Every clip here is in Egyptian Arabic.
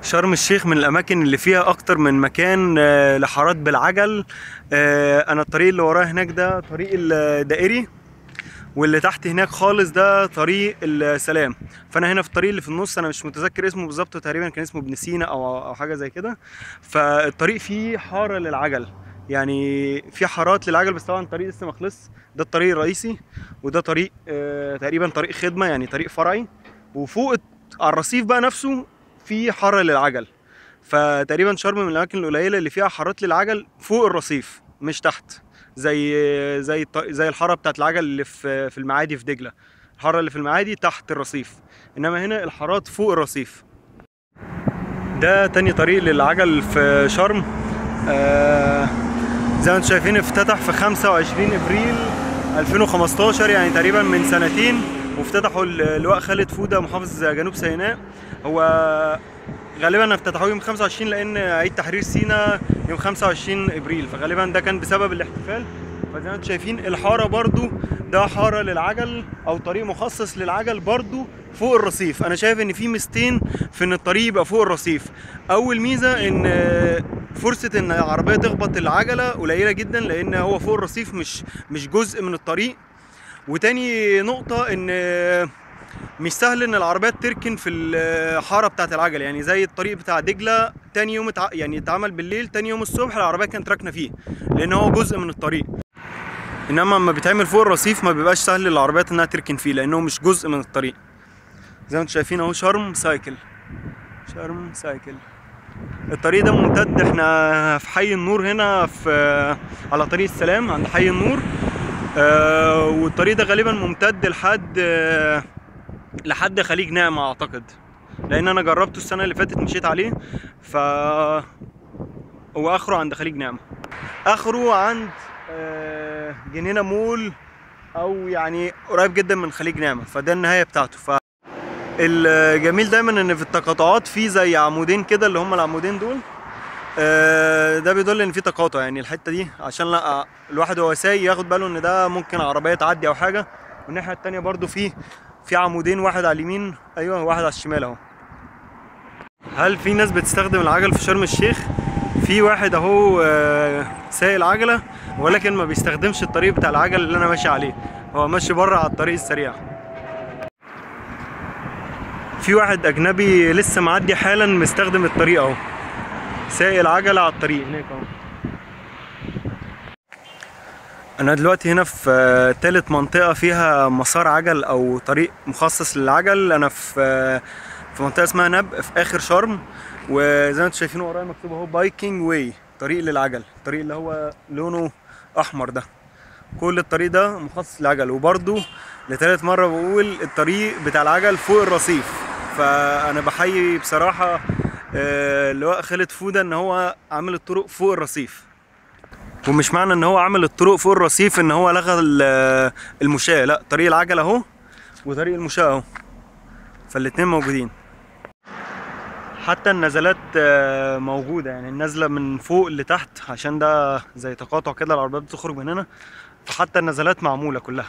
شرم الشيخ من الاماكن اللي فيها اكتر من مكان آه، لحارات بالعجل آه، انا الطريق اللي ورايا هناك ده طريق الدائري واللي تحت هناك خالص ده طريق السلام فانا هنا في الطريق اللي في النص انا مش متذكر اسمه بالظبط تقريبا كان اسمه ابن سينا او او حاجه زي كده فالطريق فيه حاره للعجل يعني في حارات للعجل بس طبعا الطريق لسه ما خلص ده الطريق الرئيسي وده طريق آه، تقريبا طريق خدمه يعني طريق فرعي وفوق على الرصيف بقى نفسه في حاره للعجل فتقريبا شرم من الاماكن القليله اللي فيها حارات للعجل فوق الرصيف مش تحت زي زي الط- زي الحاره بتاعت العجل اللي في في المعادي في دجله الحاره اللي في المعادي تحت الرصيف انما هنا الحارات فوق الرصيف ده تاني طريق للعجل في شرم آه زي ما انتم شايفين افتتح في 25 ابريل 2015 يعني تقريبا من سنتين وافتتحوا اللواء خالد فوده محافظ جنوب سيناء هو غالبا افتتحوه يوم 25 لان عيد تحرير سيناء يوم 25 ابريل فغالبا ده كان بسبب الاحتفال فزي ما انتم شايفين الحاره برضو ده حاره للعجل او طريق مخصص للعجل برضو فوق الرصيف انا شايف ان في ميزتين في ان الطريق يبقى فوق الرصيف اول ميزه ان فرصه ان العربيه تخبط العجله قليله جدا لان هو فوق الرصيف مش مش جزء من الطريق وتاني نقطه ان مش سهل ان العربيات تركن في الحاره بتاعه العجل يعني زي الطريق بتاع دجله تاني يوم اتع... يعني اتعمل بالليل تاني يوم الصبح العربيه كانت راكنه فيه لان هو جزء من الطريق انما لما بيتعمل فوق الرصيف ما بيبقاش سهل للعربيات انها تركن فيه لانه مش جزء من الطريق زي ما انتم شايفين اهو شرم سايكل شرم سايكل الطريق ده ممتد احنا في حي النور هنا في على طريق السلام عند حي النور آه والطريق ده غالبا ممتد لحد آه لحد خليج نعمة اعتقد لان انا جربته السنة اللي فاتت مشيت عليه ف هو اخره عند خليج نعمة اخره عند آه، جنينة مول او يعني قريب جدا من خليج نعمة فده النهاية بتاعته ف الجميل دايما ان في التقاطعات في زي عمودين كده اللي هم العمودين دول آه، ده بيدل ان في تقاطع يعني الحته دي عشان لا الواحد وهو سايق ياخد باله ان ده ممكن عربيه تعدي او حاجه والناحيه التانيه برضو في في عمودين واحد على اليمين ايوه واحد على الشمال اهو هل في ناس بتستخدم العجل في شرم الشيخ في واحد اهو آه، سايق العجله ولكن ما بيستخدمش الطريق بتاع العجل اللي انا ماشي عليه هو ماشي بره على الطريق السريع في واحد اجنبي لسه معدي حالا مستخدم الطريق اهو سايق العجله على الطريق هناك اهو انا دلوقتي هنا في آه، تالت منطقه فيها مسار عجل او طريق مخصص للعجل انا في آه، في منطقه اسمها نب في اخر شرم وزي ما انتم شايفين ورايا مكتوب اهو بايكنج واي طريق للعجل الطريق اللي هو لونه احمر ده كل الطريق ده مخصص للعجل وبرده لتالت مره بقول الطريق بتاع العجل فوق الرصيف فانا بحيي بصراحه آه، اللواء خالد فوده ان هو عامل الطرق فوق الرصيف ومش معنى ان هو عامل الطرق فوق الرصيف ان هو لغى ال- المشاة لا طريق العجل اهو وطريق المشاة اهو فالاتنين موجودين حتى النزلات آه، موجودة يعني النزلة من فوق لتحت عشان ده زي تقاطع كده العربيات بتخرج من هنا فحتى النزلات معمولة كلها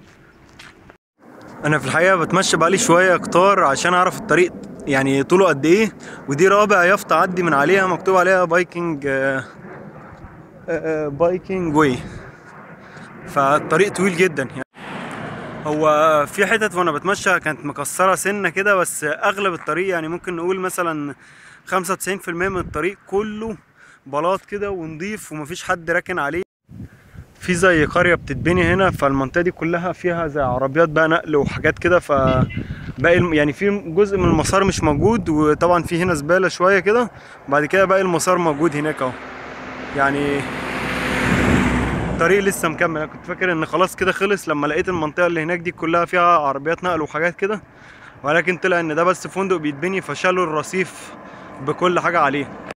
انا في الحقيقة بتمشى بقالي شوية كتار عشان اعرف الطريق يعني طوله قد ايه ودي رابع يافطة اعدي من عليها مكتوب عليها بايكنج آه، آه، بايكنج واي فالطريق طويل جدا يعني هو في حتت وانا بتمشى كانت مكسره سنه كده بس اغلب الطريق يعني ممكن نقول مثلا 95% من الطريق كله بلاط كده ونضيف ومفيش حد راكن عليه في زي قريه بتتبني هنا فالمنطقه دي كلها فيها زي عربيات بقى نقل وحاجات كده ف باقي الم- يعني في جزء من المسار مش موجود وطبعا في هنا زباله شويه كده بعد كده باقي المسار موجود هناك اهو يعني الطريق لسه مكمل انا كنت فاكر ان خلاص كده خلص لما لقيت المنطقه اللي هناك دي كلها فيها عربيات نقل وحاجات كده ولكن طلع ان ده بس فندق بيتبني فشالوا الرصيف بكل حاجه عليه